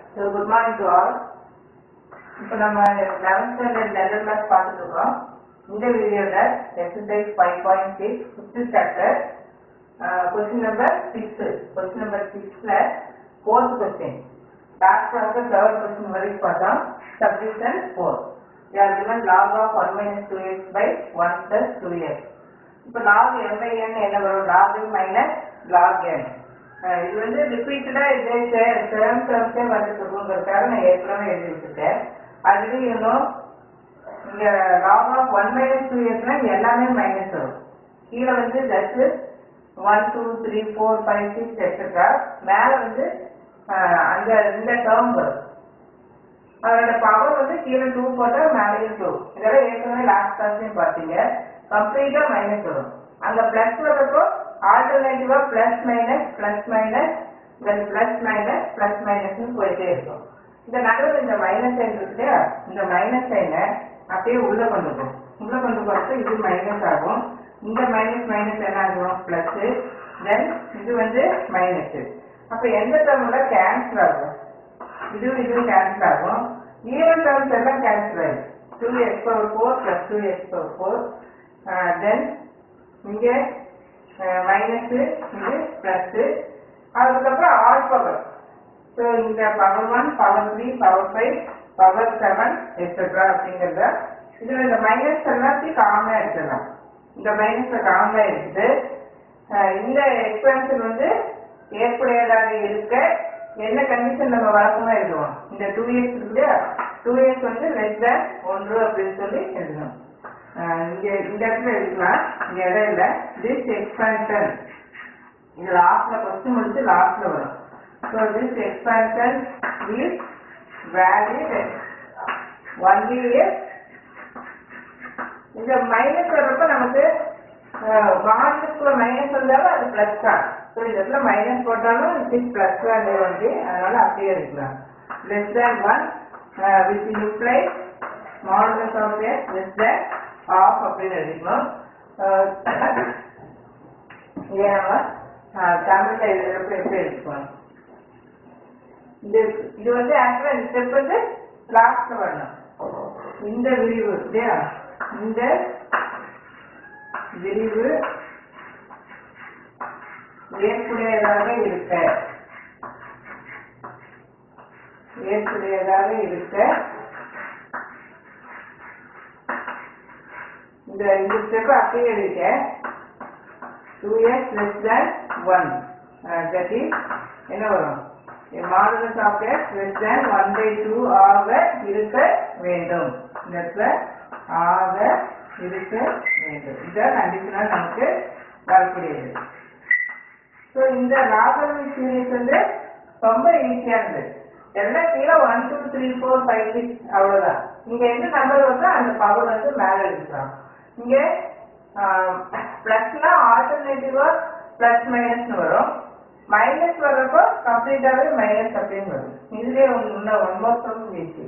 so good morning to all இப்போ நம்ம eleventh standard general maths பார்த்துட்டு இருக்கோம் இந்த வீடியோவில் exercise five point six fifth chapter question number six question number சிக்ஸில் ஃபோர்த் கொஸ்டின் லாஸ்ட் வந்து தேர்ட் கொஸ்டின் வரைக்கும் பார்த்தோம் subdivision four you are given log of 1 minus 2x by 1 plus 2x இப்போ log m by n என்ன வரும் log n minus log n அஹ் இது வந்து ரிப்பீட்டடா இதே டேர்ம் டேர்ம்ஸே வந்துட்டு இருக்குங்கிறதுக்காக நான் ஏற்கனவே எழுதி வச்சிருக்கேன் அதுலேயும் இன்னும் இங்க log of 1 minus 2xனா எல்லாமே மைனஸ் வரும் கீழே வந்து just one two three four five six etcetera மேலே வந்து அஹ், அந்த இந்த டேர்ம் வரும் அதோட பவர் வந்து கீழே டூ போட்டா மேலேயும் டூ இதெல்லாம் ஏற்கனவே லாஸ்ட் கிளாஸ்லயும் பார்த்தீங்க கம்ப்ளீட்டா மைனஸ் வரும் அங்க பிளஸ் வரப்போ ஆல்டர்னேட்டிவா plus minus plus minus then plus minus plus மைனஸ்னு போயிட்டே இருக்கும் இந்த நடுவில் இந்த மைனஸ் சைன் இருக்கு இல்லையா இந்த மைனஸ் சைனை அப்படியே உள்ள கொண்டு போகும் உள்ள கொண்டு போறப்ப இது மைனஸ் ஆகும் இந்த மைனஸ் மைனஸ் என்ன ஆகும் பிளஸ் தென் இது வந்து மைனஸ் அப்ப எந்த டேர்ம்ல கேன்சல் ஆகும் இதுவும் இதுவும் கேன்சல் ஆகும் ஈவன் டேர்ம்ஸ் எல்லாம் கேன்சல் ஆகும் two x power four plus two x power four then இங்கே மைனஸ் இது பிளஸ் அதுக்கப்புறம் ஆல் பவர் ஸோ இந்த power one power three power five power seven etcetera அப்படிங்கிறத இதில் இந்த மைனஸ் எல்லாத்தையும் காமனாக எடுத்துடலாம் இந்த மைனஸை காமனாக எடுத்துட்டு அஹ் இந்த எக்ஸ்பென்ஷன் வந்து ஏற்புடையதாக இருக்க என்ன கண்டிஷன் நம்ம வழக்கமா எழுதுவோம் இந்த டூ இயர்ஸ் இருக்கு இல்லையா டூ இயர்ஸ் வந்து லெஸ் தேன் ஒன்று அப்படின்னு சொல்லி எழுதணும் அஹ் இங்க இந்த இடத்துல எழுதிக்கலாம் இங்க இடம் இல்லை திஸ் எக்ஸ்பென்ஷன் இது லாஸ்ட்ல கொஸ்டின் முடிச்சு லாஸ்ட்ல வரும் so this expansion is valid only year இந்த மைனஸ் வர்றப்ப நமக்கு மார்க்குள்ள மைனஸ் வந்தாலும் அது பிளஸ் தான் ஸோ இந்த இடத்துல மைனஸ் போட்டாலும் இட் இஸ் பிளஸ் தான் வந்து அதனால அப்படியே இருக்கலாம் less than one with imply modulus of less than of அப்படின்னு எழுதிக்கணும் இதே நம்ம தமிழ்ல எழுதுறப்ப எப்படி எடுத்துக்கணும் இது இது வந்து ஆக்சுவலா இந்த ஸ்டெப் வந்து லாஸ்ட்ல வரணும் இந்த விரிவு இல்லையா இந்த விரிவு ஏற்புடையதாக இருக்க ஏற்புடையதாக இருக்க இந்த இந்த ஸ்டெப் அப்படியே இருக்க two years less than one that is என்ன வரும் modulus of x less than one by two ஆக இருக்க வேண்டும் இந்த இடத்துல ஆக இருக்க வேண்டும் இதான் கண்டிஷனா நமக்கு வரக்கூடியது ஸோ இந்த லாபமிக் சீரீஸ் வந்து ரொம்ப ஈஸியானது எல்லாம் கீழே one two three four five six அவ்வளோதான் இங்க எந்த நம்பர் வருதோ அந்த பவர் வந்து மேலே எழுதிக்கலாம் இங்க பிளஸ்னா ஆல்டர்னேட்டிவா பிளஸ் மைனஸ்னு வரும் மைனஸ் வர்றப்போ கம்ப்ளீட்டாவே மைனஸ் அப்படின்னு வரும் இதுலயே ஒன்று இன்னும் ஒன் மோர் சம் ஈஸி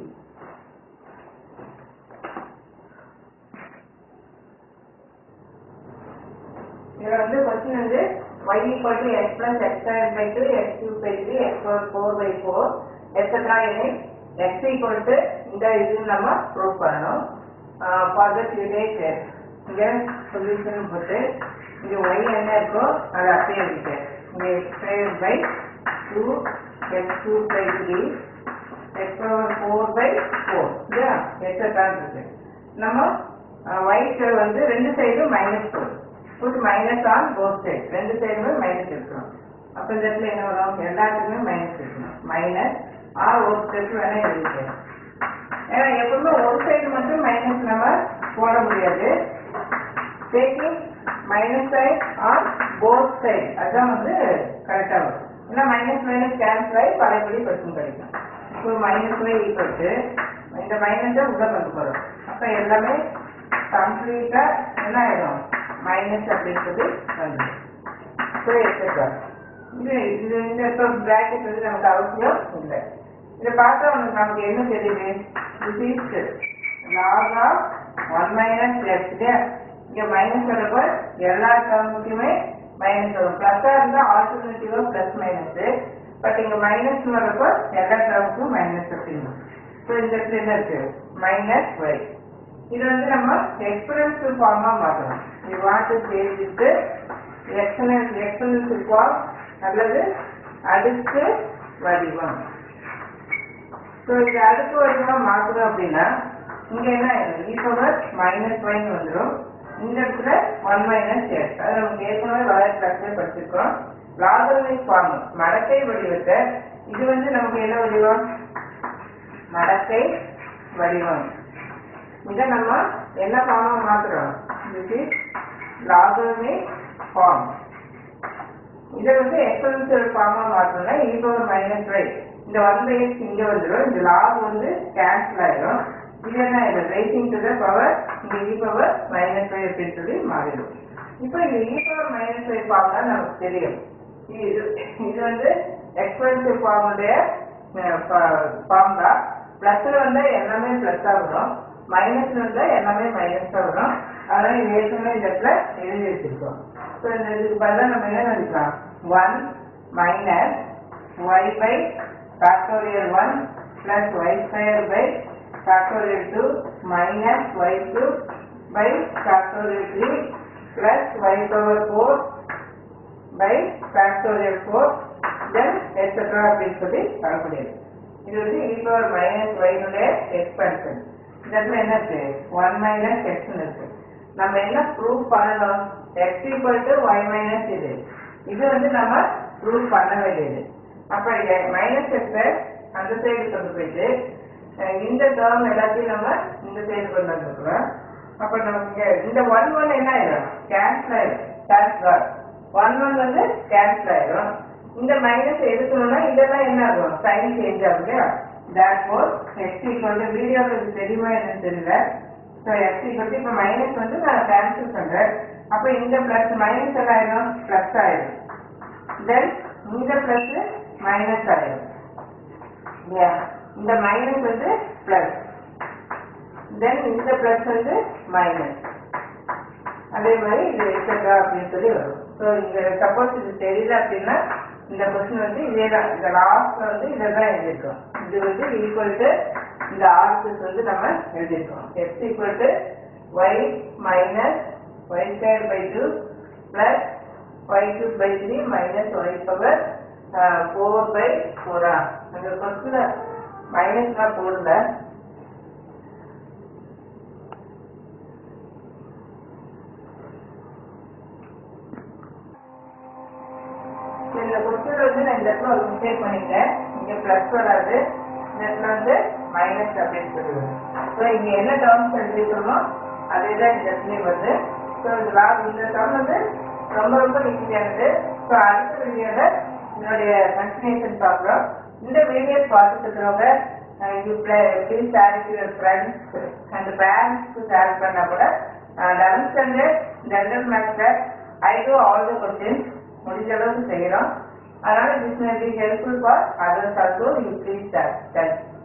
இதுல வந்து கொஸ்டின் வந்து y equal to x plus x squared by 2 x cube by 3 x power 4 by 4 etc எனில் x equal to இந்த இது நம்ம ப்ரூவ் பண்ணணும் ஃபார் தட் யூ டேக் இங்க சொல்யூஷன் போட்டு இங்க y என்ன இருக்கோ அதை அப்படியே இருக்கு இங்க x squared by 2 x cube by 3 x power 4 by 4 இல்லையா etc இருக்கு நம்ம y க்கு வந்து ரெண்டு சைடும் மைனஸ் போடும் put minus on both side ரெண்டு சைடுமே மைனஸ் இருக்கணும் அப்ப இந்த இடத்துல என்ன வரும் எல்லாத்துக்குமே மைனஸ் இருக்கணும் மைனஸ் ஆர் ஒரு ஸ்டெப் வேணா எழுதிக்கலாம் ஏன்னா எப்பவுமே ஒரு சைடு மட்டும் மைனஸ் நம்ம போட முடியாது taking minus side on both side அதுதான் வந்து கரெக்டாக வரும் ஏன்னா மைனஸ் மைனஸ் கேன்சல் ஆகி பழையபடி கொஸ்டின் கிடைக்கும் ஸோ மைனஸ் ஒய் ஈக்குவல் இந்த மைனஸை உள்ள கொண்டு போகிறோம் அப்போ எல்லாமே கம்ப்ளீட்டாக என்ன ஆயிடும் மைனஸ் அப்படின்றது வந்துடும் ஸோ எக்ஸட்ரா இது இது இந்த இப்போ பிராக்கெட் வந்து நமக்கு அவசியம் இல்லை இதை பார்த்தா உனக்கு நமக்கு என்ன தெரியுது this is log of one minus x இங்கே மைனஸ் வரப்போ எல்லா டேர்முக்குமே மைனஸ் வரும் ப்ளஸ்ஸாக இருந்தால் ஆல்டர்னேட்டிவாக ப்ளஸ் மைனஸு பட் இங்க மைனஸ் வரப்போ எல்லா டேர்முக்கும் மைனஸ் அப்படின்னு ஸோ இந்த இடத்துல என்ன இருக்கு மைனஸ் ஒய் இது வந்து நம்ம எக்ஸ்பெரன்சியல் ஃபார்மா மாற்றணும் you want to change it எக்ஸனல் எக்ஸனல் ஃபார்ம் அல்லது அடுக்கு வடிவம் ஸோ இது அடுக்கு வடிவமா மாற்றணும் அப்படின்னா இங்க என்ன ஆயிடும் இ பவர் மைனஸ் ஒய்னு வந்துடும் இந்த இடத்துல ஒன் மைனஸ் எக்ஸ் அது நமக்கு ஏற்கனவே வளர் கிளாஸ்ல படிச்சிருக்கோம் லாகரித்மிக் ஃபார்ம் மடக்கை வடிவத்தை இது வந்து நமக்கு என்ன வடிவம் மடக்கை வடிவம் இதை நம்ம என்ன ஃபார்மா மாத்துறோம் this is logarithmic ஃபார்ம் இதை வந்து எக்ஸ்பென்சிவ் ஃபார்மா மாத்தணும்னா e பவர் மைனஸ் y இந்த ஒன் பை எக்ஸ் இங்க வந்துடும் இந்த லாக் வந்து கேன்சல் ஆயிடும் இது என்ன ஆயிடும் ரேசிங் டு த பவர் இங்க e பவர் மைனஸ் y அப்படின்னு சொல்லி மாறிடும் இப்போ இந்த e power minus y form தான் நமக்கு தெரியும் இது இது வந்து எக்ஸ்பென்சிவ் ஃபார்முடைய ஃபார்ம் தான் பிளஸ்ல வந்து எல்லாமே பிளஸ் வரும் மைனஸ்ல வந்து எல்லாமே மைனஸ் வரும் அதனால இது ஏற்கனவே இந்த இடத்துல எழுதி வச்சிருக்கோம் ஸோ இந்த இதுக்கு பதிலாக நம்ம என்ன நினைக்கலாம் one minus y by factorial one plus y square by factorial two minus y two by factorial three plus y power four by factorial four then etcetera அப்படின்னு சொல்லி காணக்கூடியது இது வந்து e பவர் மைனஸ் ஒய்னுடைய எக்ஸ்பென்ஷன் இதுல என்ன இருக்கு one minus எக்ஸ்னு இருக்கு நம்ம என்ன ப்ரூவ் பண்ணணும் x equal to y minus இது இது வந்து நம்ம ப்ரூவ் பண்ண வேண்டியது அப்ப மைனஸ் எக்ஸை அந்த சைடு கொண்டு போயிட்டு அஹ் இந்த டேர்ம் எல்லாத்தையும் நம்ம இந்த சைடு கொண்டு வந்துருக்கிறோம் அப்ப நமக்கு இந்த ஒன் ஒன் என்ன ஆயிடும் கேன்சல் ஆயிடும் கேன்சல் ஒன் ஒன் வந்து கேன்சல் ஆயிடும் இந்த மைனஸ் எடுக்கணும்னா இதெல்லாம் என்ன ஆகும் சைன் சேஞ்ச் ஆகும் இல்லையா therefore x equal to வீடியோவில் இது தெரியுமா என்னன்னு தெரியல ஸோ எக்ஸ் ஈக்குவல் இப்போ மைனஸ் வந்து நான் கேன்சல் பண்றேன் அப்போ இந்த பிளஸ் மைனஸ் எல்லாம் ஆயிடும் பிளஸ் ஆயிடும் தென் இந்த பிளஸ் மைனஸ் ஆயிடும் இல்லையா இந்த மைனஸ் வந்து பிளஸ் தென் இந்த பிளஸ் வந்து மைனஸ் அதே மாதிரி இது எக்ஸட்ரா அப்படின்னு சொல்லி வரும் ஸோ இங்க சப்போஸ் இது தெரியல அப்படின்னா இந்த கொஸ்டின் வந்து இதே தான் இந்த லாஸ்ட்ல வந்து இதை தான் எழுதிருக்கோம் இது வந்து ஈக்குவல் டு இந்த ஆர்சஸ் வந்து நம்ம எழுதிருக்கோம் x equal to y minus y square by two plus y two by three minus y power four by ஃபோரா அந்த கொஸ்டின் மைனஸ்லாம் போடல இந்த கொஸ்டின் வந்து நான் இந்த இடத்துல ஒரு மிஸ்டேக் பண்ணிட்டேன் இங்க பிளஸ் வராது இந்த இடத்துல வந்து மைனஸ் அப்படின்னு சொல்லுவேன் ஸோ இங்க என்ன டேர்ம்ஸ் எழுதிக்கிறோமோ அதே தான் இந்த இடத்துலயும் வருது ஸோ இந்த லா இந்த டேர்ம் வந்து ரொம்ப ரொம்ப ஈஸியானது ஸோ அடுத்த வீடியோல என்னுடைய கன்டினியூஷன் பார்க்குறோம் இந்த வீடியோஸ் பார்த்துட்டு இருக்கிறவங்க you please share your friends and பேரண்ட்ஸ்க்கு ஷேர் பண்ணா கூட லெவன்த் ஸ்டாண்டர்ட் ஜெனரல் மேத்ஸில் I do all the questions முடிஞ்ச அளவுக்கு செய்யறோம் அதனால this may be helpful for others also you please thanks